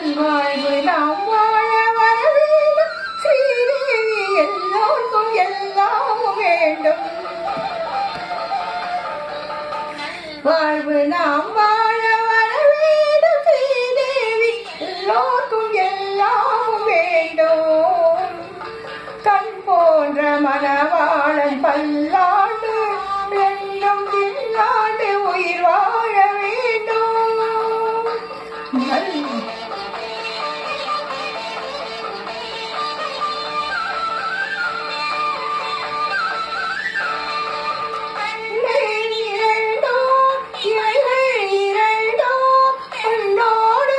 நல்வாழ்வு நாம் வாழ வரவேண்டும் ஸ்ரீதேவி எல்லோருக்கும் எல்லாமும் வேண்டும் வாழ்வு நாம் வாழ வரவேண்டும் ஸ்ரீதேவி எல்லோருக்கும் எல்லாமும் வேண்டும் கண் போன்ற மனவாளன் பல்லாண்டு எண்ணம் தின்னாண்டு உயிர் வாழ வேண்டும் நல் இரண்டோ இவைகள் இரண்டோ உன்னோடு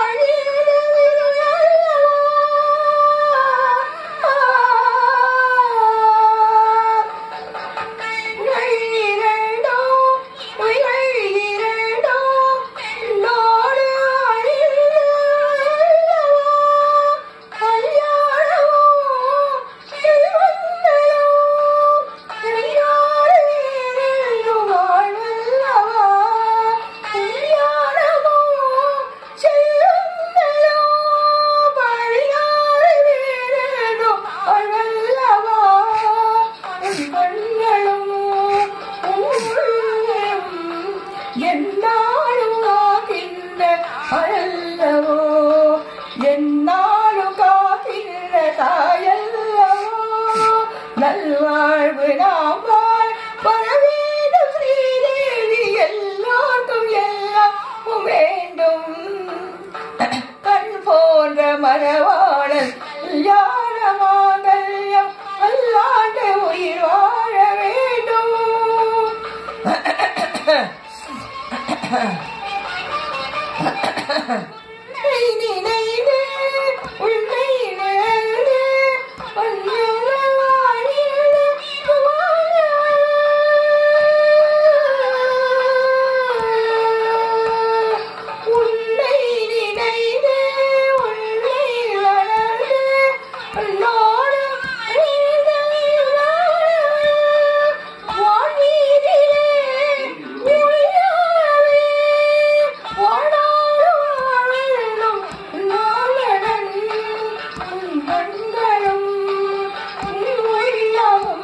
இரண்டோ இவைகள் இரண்டோ உன்னோடு கல்யாணமோ திருமணமோ அல்லவோ என்னாலும் காக்கின்ற தாயல்லவோ நல்வாழ்வு நாம் வாழ் வரவேண்டும் ஸ்ரீதேவி எல்லோருக்கும் எல்லாம் வேண்டும் கண் போன்ற மரவாளன் ஞான மாங்கல்யம் அல்லாண்டு உயிர் வாழ வேண்டும் நினைந்து உன்னை நினைந்து உன்னை நினைந்து உன்னை வளர்ந்து உன்னோடு வானீரிலே உயிராவே வாடாடும் நாளடன் உன் கண்களும் உன் உள்ளமும்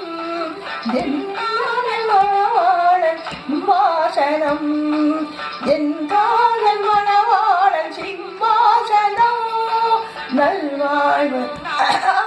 மணவாளன் வாசனம் என் காதல் மணவாளன் சிம்மாசனம் நல்வாழ்வு